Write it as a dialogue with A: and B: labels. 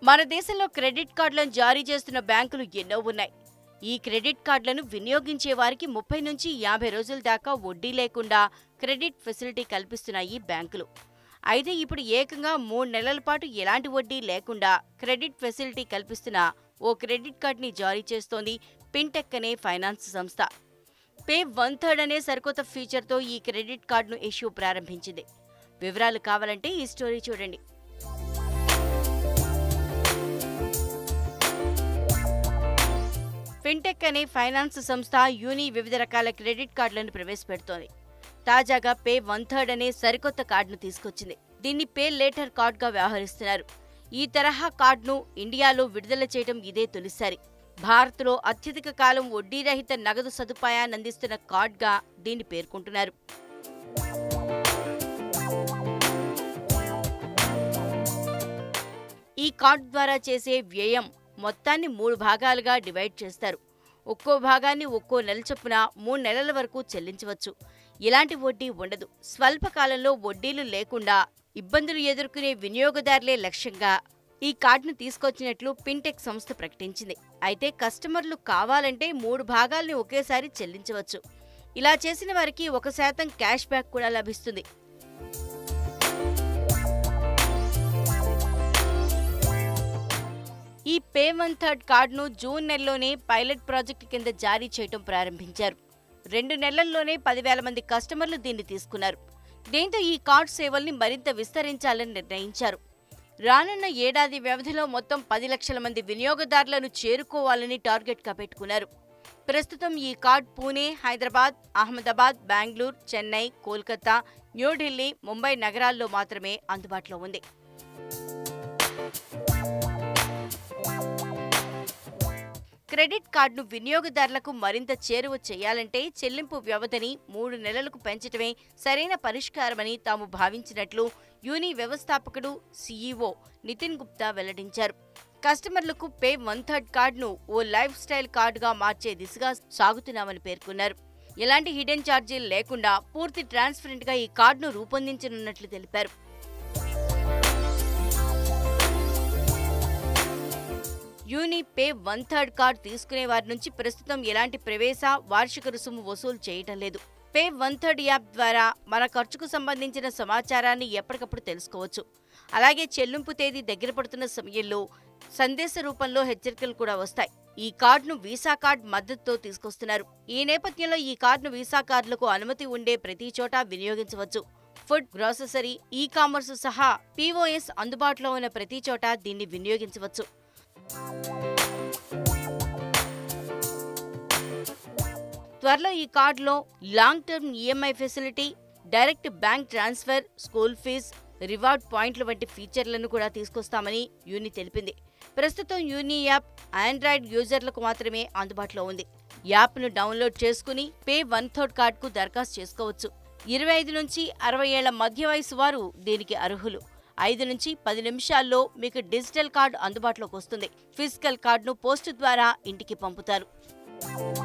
A: మన దేశంలో క్రెడిట్ కార్డులను జారీ చేస్తున్న బ్యాంకులు ఎన్నో ఉన్నాయి ఈ క్రెడిట్ కార్డులను వినియోగించే వారికి ముప్పై నుంచి యాభై రోజుల దాకా వడ్డీ లేకుండా క్రెడిట్ ఫెసిలిటీ కల్పిస్తున్నాయి బ్యాంకులు అయితే ఇప్పుడు ఏకంగా మూడు నెలల పాటు ఎలాంటి వడ్డీ లేకుండా క్రెడిట్ ఫెసిలిటీ కల్పిస్తున్న ఓ క్రెడిట్ కార్డుని జారీ చేస్తోంది పింటెక్ అనే ఫైనాన్స్ సంస్థ పే వన్ థర్డ్ అనే సరికొత్త ఫీచర్తో ఈ క్రెడిట్ కార్డును ఇష్యూ ప్రారంభించింది వివరాలు కావాలంటే ఈ స్టోరీ చూడండి ఫిన్టెక్ అనే ఫైనాన్స్ సంస్థ యూని వివిధ రకాల క్రెడిట్ కార్డులను ప్రవేశపెడుతోంది తాజాగా పే వన్ థర్డ్ అనే సరికొత్త కార్డును తీసుకొచ్చింది దీన్ని పే లేటర్ కార్డుగా వ్యవహరిస్తున్నారు ఈ తరహా కార్డును ఇండియాలో విడుదల చేయడం ఇదే తొలిసారి భారత్లో అత్యధిక కాలం వడ్డీ రహిత నగదు సదుపాయాన్ని అందిస్తున్న కార్డుగా దీన్ని పేర్కొంటున్నారు ఈ కార్డు ద్వారా చేసే వ్యయం మొత్తాన్ని మూడు భాగాలుగా డివైడ్ చేస్తారు ఒక్కో భాగాన్ని ఒక్కో నెల చొప్పున మూడు నెలల వరకు చెల్లించవచ్చు ఇలాంటి వడ్డీ ఉండదు స్వల్పకాలంలో వడ్డీలు లేకుండా ఇబ్బందులు ఎదుర్కొనే వినియోగదారులే లక్ష్యంగా ఈ కార్డును తీసుకొచ్చినట్లు పింటెక్ సంస్థ ప్రకటించింది అయితే కస్టమర్లు కావాలంటే మూడు భాగాల్ని ఒకేసారి చెల్లించవచ్చు ఇలా చేసిన వారికి ఒక శాతం క్యాష్ బ్యాక్ కూడా లభిస్తుంది ఈ పే వన్ థర్డ్ కార్డును జూన్ నెలలోనే పైలట్ ప్రాజెక్టు కింద జారీ చేయటం ప్రారంభించారు రెండు నెలల్లోనే పదివేల మంది కస్టమర్లు దీన్ని తీసుకున్నారు దీంతో ఈ కార్డు సేవల్ని మరింత విస్తరించాలని నిర్ణయించారు రానున్న ఏడాది వ్యవధిలో మొత్తం పది లక్షల మంది వినియోగదారులను చేరుకోవాలని టార్గెట్గా పెట్టుకున్నారు ప్రస్తుతం ఈ కార్డ్ పూణే హైదరాబాద్ అహ్మదాబాద్ బెంగళూరు చెన్నై కోల్కతా న్యూఢిల్లీ ముంబై నగరాల్లో మాత్రమే అందుబాటులో ఉంది క్రెడిట్ కార్డును వినియోగదారులకు మరింత చేరువ చేయాలంటే చెల్లింపు వ్యవధిని మూడు నెలలకు పెంచడమే సరైన పరిష్కారమని తాము భావించినట్లు యూని వ్యవస్థాపకుడు సీఈఓ నితిన్ గుప్తా వెల్లడించారు కస్టమర్లకు పే వన్ థర్డ్ కార్డును ఓ లైఫ్ స్టైల్ కార్డుగా మార్చే దిశగా సాగుతున్నామని పేర్కొన్నారు ఎలాంటి హిడెన్ ఛార్జీలు లేకుండా పూర్తి ట్రాన్స్పరెంట్ గా ఈ కార్డును రూపొందించనున్నట్లు తెలిపారు Uni pay one third card తీసుకునే వారి నుంచి ప్రస్తుతం ఎలాంటి ప్రవేశ వార్షిక రుసుము వసూలు చేయటం లేదు పే వన్ థర్డ్ యాప్ ద్వారా మన ఖర్చుకు సంబంధించిన సమాచారాన్ని ఎప్పటికప్పుడు తెలుసుకోవచ్చు అలాగే చెల్లింపు తేదీ దగ్గర పడుతున్న సమయంలో సందేశ రూపంలో హెచ్చరికలు కూడా వస్తాయి ఈ కార్డును వీసా కార్డ్ మద్దతుతో తీసుకొస్తున్నారు ఈ నేపథ్యంలో ఈ కార్డును వీసా కార్డులకు అనుమతి ఉండే ప్రతి చోట వినియోగించవచ్చు ఫుడ్ గ్రాసెసరీ ఈ కామర్స్ సహా పీఓఎస్ అందుబాటులో ఉన్న ప్రతి చోట దీన్ని వినియోగించవచ్చు త్వరలో ఈ కార్డులో long term EMI facility direct bank transfer school fees reward పాయింట్ల వంటి ఫీచర్లను కూడా తీసుకొస్తామని యూని తెలిపింది ప్రస్తుతం యూని యాప్ ఆండ్రాయిడ్ యూజర్లకు మాత్రమే అందుబాటులో ఉంది యాప్ను డౌన్లోడ్ చేసుకుని పే వన్ థర్డ్ కార్డుకు దరఖాస్తు చేసుకోవచ్చు ఇరవై ఐదు నుంచి అరవై ఏళ్ల మధ్య వయసు వారు దీనికి అర్హులు ఐదు నుంచి పది నిమిషాల్లో మీకు డిజిటల్ కార్డు అందుబాటులోకి వస్తుంది ఫిజికల్ కార్డును పోస్టు ద్వారా ఇంటికి పంపుతారు